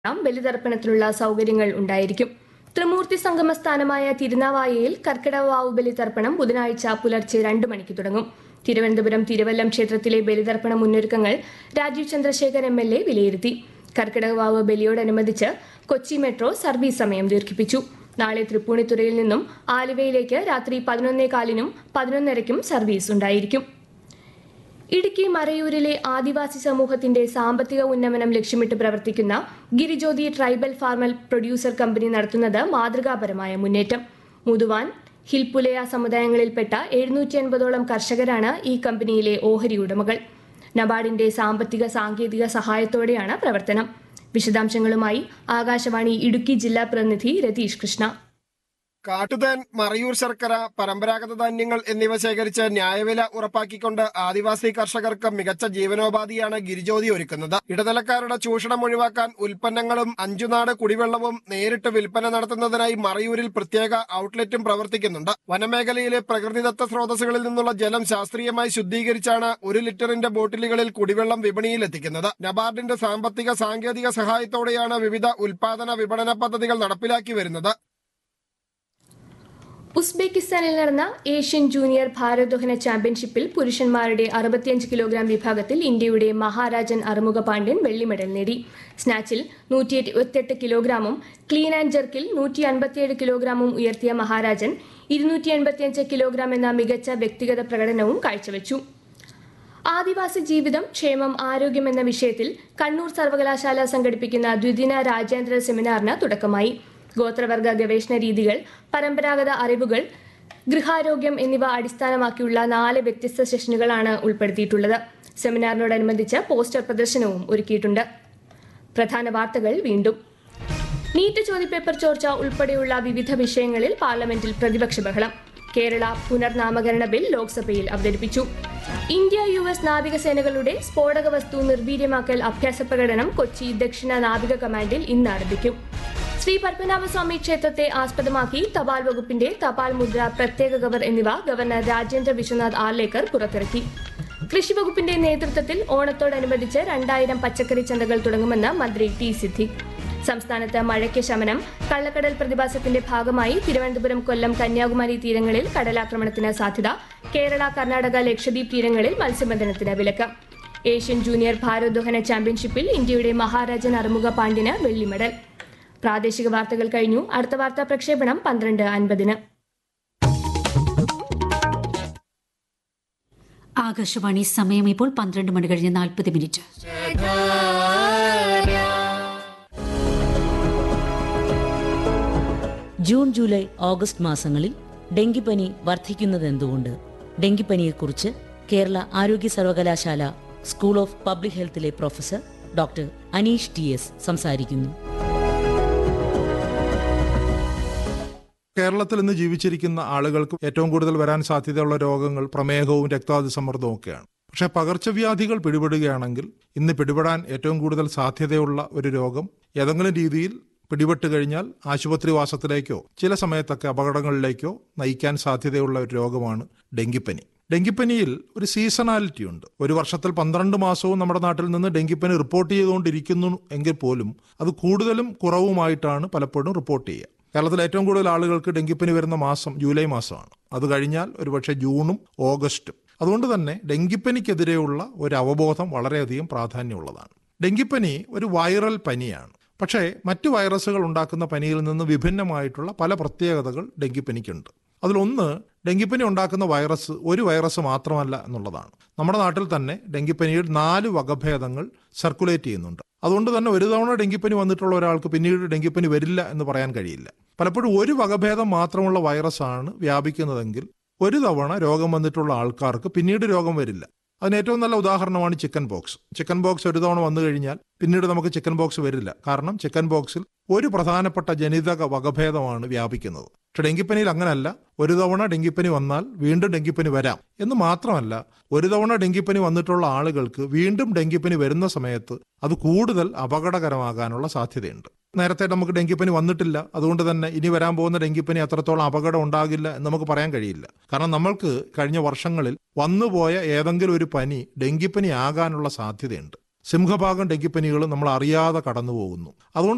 ബലിതർപ്പണത്തിനുള്ള സൗകര്യങ്ങൾ ഉണ്ടായിരിക്കും ത്രിമൂർത്തി സംഗമ സ്ഥാനമായ തിരുനാവായയിൽ കർക്കിടകവാവ് ബലിതർപ്പണം ബുധനാഴ്ച പുലർച്ചെ രണ്ട് മണിക്ക് തുടങ്ങും തിരുവനന്തപുരം തിരുവല്ലം ക്ഷേത്രത്തിലെ ബലിതർപ്പണ മുന്നൊരുക്കങ്ങൾ Rajeev Chandrasekhar M L A വിലയിരുത്തി കർക്കിടകവാവ് ബലിയോടനുബന്ധിച്ച് കൊച്ചി മെട്രോ സർവീസ് സമയം ദീർഘിപ്പിച്ചു നാളെ തൃപ്പൂണിത്തുറയിൽ നിന്നും ആലുവയിലേക്ക് രാത്രി പതിനൊന്നേ കാലിനും പതിനൊന്നരയ്ക്കും സർവീസ് ഉണ്ടായിരിക്കും ഇടുക്കി മറയൂരിലെ ആദിവാസി സമൂഹത്തിന്റെ സാമ്പത്തിക ഉന്നമനം ലക്ഷ്യമിട്ട് പ്രവർത്തിക്കുന്ന Girijyothi tribal farmer producer company നടത്തുന്നത് മാതൃകാപരമായ മുന്നേറ്റം മുതുവാൻ ഹിൽപുലയ സമുദായങ്ങളിൽപ്പെട്ട എഴുന്നൂറ്റി അൻപതോളം കർഷകരാണ് ഈ കമ്പനിയിലെ ഓഹരി ഉടമകൾ നബാർഡിന്റെ സാമ്പത്തിക സാങ്കേതിക സഹായത്തോടെയാണ് പ്രവർത്തനം വിശദാംശങ്ങളുമായി ആകാശവാണി ഇടുക്കി ജില്ലാ പ്രതിനിധി രതീഷ് കൃഷ്ണ കാട്ടുതേൻ മറയൂർ ശർക്കര പരമ്പരാഗത ധാന്യങ്ങൾ എന്നിവ ശേഖരിച്ച് ന്യായവില ഉറപ്പാക്കിക്കൊണ്ട് ആദിവാസി കർഷകർക്ക് മികച്ച ജീവനോപാധിയാണ് ഗിരിജ്യോതി ഒരുക്കുന്നത് ഇടനിലക്കാരുടെ ചൂഷണം ഒഴിവാക്കാൻ ഉൽപ്പന്നങ്ങളും അഞ്ചുനാട് കുടിവെള്ളവും നേരിട്ട് വിൽപ്പന നടത്തുന്നതിനായി മറയൂരിൽ പ്രത്യേക ഔട്ട്ലെറ്റും പ്രവർത്തിക്കുന്നുണ്ട് വനമേഖലയിലെ പ്രകൃതിദത്ത സ്രോതസ്സുകളിൽ നിന്നുള്ള ജലം ശാസ്ത്രീയമായി ശുദ്ധീകരിച്ചാണ് ഒരു ലിറ്ററിന്റെ ബോട്ടിലുകളിൽ കുടിവെള്ളം വിപണിയിൽ എത്തിക്കുന്നത് നബാർഡിന്റെ സാമ്പത്തിക സാങ്കേതിക സഹായത്തോടെയാണ് വിവിധ ഉൽപാദന വിപണന പദ്ധതികൾ നടപ്പിലാക്കി വരുന്നത് ഉസ്ബെക്കിസ്ഥാനിൽ നടന്ന ഏഷ്യൻ ജൂനിയർ ഭാരോദ്വഹന ചാമ്പ്യൻഷിപ്പിൽ പുരുഷന്മാരുടെ അറുപത്തിയഞ്ച് കിലോഗ്രാം വിഭാഗത്തിൽ ഇന്ത്യയുടെ മഹാരാജൻ അറുമുഖ പാണ്ഡ്യൻ വെള്ളി മെഡൽ നേടി സ്നാച്ചിൽ നൂറ്റി ഇരുപത്തിയെട്ട് കിലോഗ്രാമും ക്ലീൻ ആൻഡ് ജർക്കിൽ നൂറ്റി അൻപത്തിയേഴ് കിലോഗ്രാമും ഉയർത്തിയ മഹാരാജൻ ഇരുന്നൂറ്റി എൺപത്തിയഞ്ച് കിലോഗ്രാം എന്ന മികച്ച വ്യക്തിഗത പ്രകടനവും കാഴ്ചവെച്ചു ആദിവാസി ജീവിതം ക്ഷേമം ആരോഗ്യം എന്ന വിഷയത്തിൽ കണ്ണൂർ സർവകലാശാല സംഘടിപ്പിക്കുന്ന ദ്വിദിന രാജ്യാന്തര സെമിനാറിന് തുടക്കമായി ഗോത്രവർഗ ഗവേഷണ രീതികൾ പരമ്പരാഗത അറിവുകൾ ഗൃഹാരോഗ്യം എന്നിവ അടിസ്ഥാനമാക്കിയുള്ള നാല് വ്യത്യസ്ത സെഷനുകളാണ് ഉൾപ്പെടുത്തിയിട്ടുള്ളത് സെമിനാറിനോടനുബന്ധിച്ച് പോസ്റ്റർ പ്രദർശനവും ഒരുക്കിയിട്ടുണ്ട് പ്രധാന വാർത്തകൾ വീണ്ടും നീറ്റ് ചോദ്യപേപ്പർ ചോർച്ച ഉൾപ്പെടെയുള്ള വിവിധ വിഷയങ്ങളിൽ പാർലമെന്റിൽ പ്രതിപക്ഷ ബഹളം കേരള പുനർനാമകരണ ബിൽ ലോക്സഭയിൽ അവതരിപ്പിച്ചു ഇന്ത്യ യു എസ് നാവികസേനകളുടെ സ്ഫോടക വസ്തു നിർവീര്യമാക്കൽ അഭ്യാസ പ്രകടനം കൊച്ചി ദക്ഷിണ നാവിക കമാൻഡിൽ ഇന്ന് ആരംഭിക്കും ശ്രീ പത്മനാഭസ്വാമി ക്ഷേത്രത്തെ ആസ്പദമാക്കി തപാൽ വകുപ്പിന്റെ തപാൽ മുദ്ര പ്രത്യേക കവർ എന്നിവ ഗവർണർ രാജേന്ദ്ര വിശ്വനാഥ് ആർലേക്കർ പുറത്തിറക്കി കൃഷി വകുപ്പിന്റെ നേതൃത്വത്തിൽ ഓണത്തോടനുബന്ധിച്ച് രണ്ടായിരം പച്ചക്കറി ചന്തകൾ തുടങ്ങുമെന്ന് മന്ത്രി ടി സിദ്ദിഖ് സംസ്ഥാനത്ത് മഴയ്ക്ക് ശമനം കള്ളക്കടൽ പ്രതിഭാസത്തിന്റെ ഭാഗമായി തിരുവനന്തപുരം കൊല്ലം കന്യാകുമാരി തീരങ്ങളിൽ കടലാക്രമണത്തിന് സാധ്യത കേരള കർണാടക ലക്ഷദ്വീപ് തീരങ്ങളിൽ മത്സ്യബന്ധനത്തിന് വിലക്ക് ഏഷ്യൻ ജൂനിയർ ഭാരോദ്വഹന ചാമ്പ്യൻഷിപ്പിൽ ഇന്ത്യയുടെ മഹാരാജൻ അറുമുഖ പാണ്ഡ്യന് വെള്ളി മെഡൽ പ്രാദേശിക വാർത്തകൾ കഴിഞ്ഞു അടുത്ത വാർത്താ പ്രക്ഷേപണം പന്ത്രണ്ട് അൻപതിന് ആകാശവാണി സമയം ഇപ്പോൾ പന്ത്രണ്ട് മണി കഴിഞ്ഞ് നാൽപ്പത് മിനിറ്റ് ജൂൺ ജൂലൈ ഓഗസ്റ്റ് മാസങ്ങളിൽ ഡെങ്കിപ്പനി വർദ്ധിക്കുന്നതെന്തുകൊണ്ട് ഡെങ്കിപ്പനിയെക്കുറിച്ച് കേരള ആരോഗ്യ സർവകലാശാല സ്കൂൾ ഓഫ് പബ്ലിക് ഹെൽത്തിലെ professor doctor Aneesh T S സംസാരിക്കുന്നു കേരളത്തിൽ ഇന്ന് ജീവിച്ചിരിക്കുന്ന ആളുകൾക്ക് ഏറ്റവും കൂടുതൽ വരാൻ സാധ്യതയുള്ള രോഗങ്ങൾ പ്രമേഹവും രക്താതിസമ്മർദ്ദവും ഒക്കെയാണ് പക്ഷേ പകർച്ചവ്യാധികൾ പിടിപെടുകയാണെങ്കിൽ ഇന്ന് പിടിപെടാൻ ഏറ്റവും കൂടുതൽ സാധ്യതയുള്ള ഒരു രോഗം ഏതെങ്കിലും രീതിയിൽ പിടിപെട്ട് കഴിഞ്ഞാൽ ആശുപത്രിവാസത്തിലേക്കോ ചില സമയത്തൊക്കെ അപകടങ്ങളിലേക്കോ നയിക്കാൻ സാധ്യതയുള്ള ഒരു രോഗമാണ് ഡെങ്കിപ്പനി ഡെങ്കിപ്പനിയിൽ ഒരു സീസണാലിറ്റി ഉണ്ട് ഒരു വർഷത്തിൽ പന്ത്രണ്ട് മാസവും നമ്മുടെ നാട്ടിൽ നിന്ന് ഡെങ്കിപ്പനി റിപ്പോർട്ട് ചെയ്തുകൊണ്ടിരിക്കുന്നു എങ്കിൽ പോലും അത് കൂടുതലും കുറവുമായിട്ടാണ് പലപ്പോഴും റിപ്പോർട്ട് ചെയ്യുക കേരളത്തിൽ ഏറ്റവും കൂടുതൽ ആളുകൾക്ക് ഡെങ്കിപ്പനി വരുന്ന മാസം ജൂലൈ മാസമാണ് അത് കഴിഞ്ഞാൽ ഒരുപക്ഷെ ജൂണും ഓഗസ്റ്റും അതുകൊണ്ട് തന്നെ ഡെങ്കിപ്പനിക്കെതിരെയുള്ള ഒരു അവബോധം വളരെയധികം പ്രാധാന്യമുള്ളതാണ് ഡെങ്കിപ്പനി ഒരു വൈറൽ പനിയാണ് പക്ഷേ മറ്റ് വൈറസുകൾ ഉണ്ടാക്കുന്ന പനിയിൽ നിന്ന് വിഭിന്നമായിട്ടുള്ള പല പ്രത്യേകതകൾ ഡെങ്കിപ്പനിക്കുണ്ട് അതിലൊന്ന് ഡെങ്കിപ്പനി ഉണ്ടാക്കുന്ന വൈറസ് ഒരു വൈറസ് മാത്രമല്ല എന്നുള്ളതാണ് നമ്മുടെ നാട്ടിൽ തന്നെ ഡെങ്കിപ്പനിയിൽ നാല് വകഭേദങ്ങൾ സർക്കുലേറ്റ് ചെയ്യുന്നുണ്ട് അതുകൊണ്ട് തന്നെ ഒരു തവണ ഡെങ്കിപ്പനി വന്നിട്ടുള്ള ഒരാൾക്ക് പിന്നീട് ഡെങ്കിപ്പനി വരില്ല എന്ന് പറയാൻ കഴിയില്ല പലപ്പോഴും ഒരു വകഭേദം മാത്രമുള്ള വൈറസാണ് വ്യാപിക്കുന്നതെങ്കിൽ ഒരു തവണ രോഗം വന്നിട്ടുള്ള ആൾക്കാർക്ക് പിന്നീട് രോഗം വരില്ല അതിന് ഏറ്റവും നല്ല ഉദാഹരണമാണ് ചിക്കൻ ബോക്സ് ചിക്കൻ ബോക്സ് ഒരു തവണ വന്നു കഴിഞ്ഞാൽ പിന്നീട് നമുക്ക് ചിക്കൻ ബോക്സ് വരില്ല കാരണം ചിക്കൻ ബോക്സിൽ ഒരു പ്രധാനപ്പെട്ട ജനിതക വകഭേദമാണ് വ്യാപിക്കുന്നത് പക്ഷെ ഡെങ്കിപ്പനിയിൽ അങ്ങനല്ല ഒരു തവണ ഡെങ്കിപ്പനി വന്നാൽ വീണ്ടും ഡെങ്കിപ്പനി വരാം എന്ന് മാത്രമല്ല ഒരു തവണ ഡെങ്കിപ്പനി വന്നിട്ടുള്ള ആളുകൾക്ക് വീണ്ടും ഡെങ്കിപ്പനി വരുന്ന സമയത്ത് അത് കൂടുതൽ അപകടകരമാകാനുള്ള സാധ്യതയുണ്ട് നേരത്തെ നമുക്ക് ഡെങ്കിപ്പനി വന്നിട്ടില്ല അതുകൊണ്ട് തന്നെ ഇനി വരാൻ പോകുന്ന ഡെങ്കിപ്പനി അത്രത്തോളം അപകടം ഉണ്ടാകില്ല എന്ന് നമുക്ക് പറയാൻ കഴിയില്ല കാരണം നമ്മൾക്ക് കഴിഞ്ഞ വർഷങ്ങളിൽ വന്നുപോയ ഏതെങ്കിലും ഒരു പനി ഡെങ്കിപ്പനി ആകാനുള്ള സാധ്യതയുണ്ട് സിംഹഭാഗം ഡെങ്കിപ്പനികൾ നമ്മൾ അറിയാതെ കടന്നു പോകുന്നു അതുകൊണ്ട്